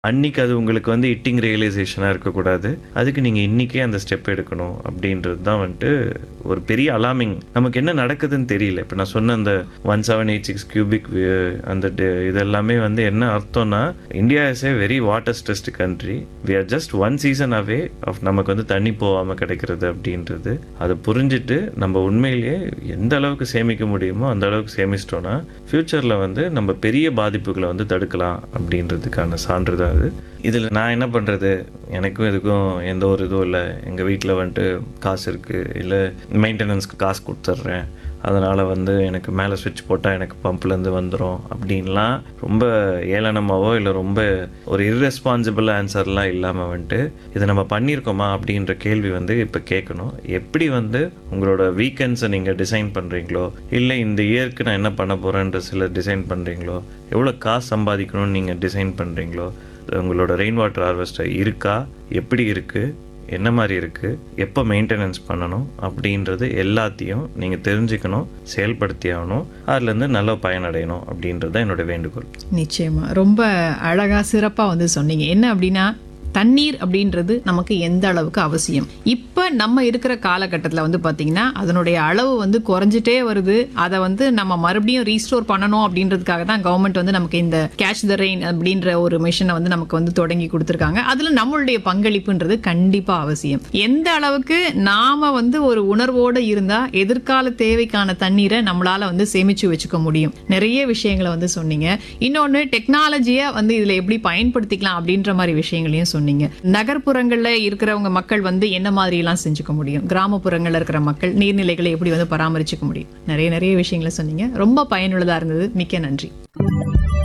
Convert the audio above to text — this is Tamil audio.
அன்னைக்கு அது உங்களுக்கு வந்து இட்டிங் ரியலைசேஷனாக இருக்கக்கூடாது அதுக்கு நீங்கள் இன்றைக்கே அந்த ஸ்டெப் எடுக்கணும் அப்படின்றது தான் வந்துட்டு ஒரு பெரிய அலாமிங் நமக்கு என்ன நடக்குதுன்னு தெரியல இப்போ நான் சொன்ன அந்த one seven eight six cubic அந்த de- இதெல்லாமே வந்து என்ன அர்த்தம்னா India is a very water stressed country we are just one season away of நமக்கு வந்து தண்ணி போகாமல் கிடைக்கிறது அப்படின்றது அதை புரிஞ்சுட்டு நம்ம உண்மையிலேயே எந்த அளவுக்கு சேமிக்க முடியுமோ அந்த அளவுக்கு சேமிச்சிட்டோம்னா ஃப்யூச்சரில் வந்து நம்ம பெரிய பாதிப்புகளை வந்து தடுக்கலாம் அப்படின்றதுக்கான சான்று தான் அது இதில் நான் என்ன பண்ணுறது எனக்கும் இதுக்கும் எந்த ஒரு இதுவும் இல்லை எங்கள் வீட்டில் வந்துட்டு காசு இருக்குது இல்லை மெயின்டெனன்ஸ்க்கு காசு கொடுத்துட்றேன் அதனால் வந்து எனக்கு மேலே சுவிட்ச் போட்டால் எனக்கு பம்ப்லேருந்து வந்துடும் அப்படின்லாம் ரொம்ப ஏளனமாவோ இல்லை ரொம்ப ஒரு irresponsible ஆன்சர்லாம் இல்லாமல் வந்துட்டு இதை நம்ம பண்ணியிருக்கோமா அப்படின்ற கேள்வி வந்து இப்போ கேட்கணும் எப்படி வந்து உங்களோட வீக்கெண்ட்ஸை நீங்கள் டிசைன் பண்ணுறீங்களோ இல்லை இந்த இயருக்கு நான் என்ன பண்ண போகிறேன்ற சில டிசைன் பண்ணுறீங்களோ எவ்வளோ காசு சம்பாதிக்கணும்னு நீங்கள் டிசைன் பண்ணுறீங்களோ உங்களோட ரெயின் வாட்டர் ஹார்வெஸ்டர் இருக்கா எப்படி இருக்குது என்ன மாதிரி இருக்குது எப்போ மெயின்டெனன்ஸ் பண்ணணும் அப்படின்றது எல்லாத்தையும் நீங்கள் தெரிஞ்சுக்கணும் செயல்படுத்தி ஆகணும் அதுலேருந்து நல்ல பயனடையணும் அப்படின்றது தான் என்னோட வேண்டுகோள் நிச்சயமா ரொம்ப அழகா சிறப்பா வந்து சொன்னீங்க என்ன அப்படின்னா தண்ணீர் அப்படின்றது நமக்கு எந்த அளவுக்கு அவசியம் இப்போ நம்ம இருக்கிற காலகட்டத்தில் வந்து பார்த்தீங்கன்னா அதனுடைய அளவு வந்து குறைஞ்சிட்டே வருது அதை வந்து நம்ம மறுபடியும் ரீஸ்டோர் பண்ணணும் அப்படின்றதுக்காக தான் கவர்மெண்ட் வந்து நமக்கு இந்த கேட்ச் த ரெயின் அப்படின்ற ஒரு மிஷனை வந்து நமக்கு வந்து தொடங்கி கொடுத்துருக்காங்க அதில் நம்மளுடைய பங்களிப்புன்றது கண்டிப்பாக அவசியம் எந்த அளவுக்கு நாம வந்து ஒரு உணர்வோடு இருந்தால் எதிர்கால தேவைக்கான தண்ணீரை நம்மளால வந்து சேமிச்சு வச்சுக்க முடியும் நிறைய விஷயங்களை வந்து சொன்னீங்க இன்னொன்று டெக்னாலஜியை வந்து இதில் எப்படி பயன்படுத்திக்கலாம் அப்படின்ற மாதிரி விஷயங்களையும் சொன்னீங்க நகர்ப்புறங்களில் இருக்கிறவங்க மக்கள் வந்து என்ன மாதிரிலாம் செஞ்சுக்க முடியும் கிராமப்புறங்களில் இருக்கிற மக்கள் நீர்நிலைகளை எப்படி வந்து பராமரிச்சுக்க முடியும் நிறைய நிறைய விஷயங்களை சொன்னீங்க ரொம்ப பயனுள்ளதாக இருந்தது மிக்க நன்றி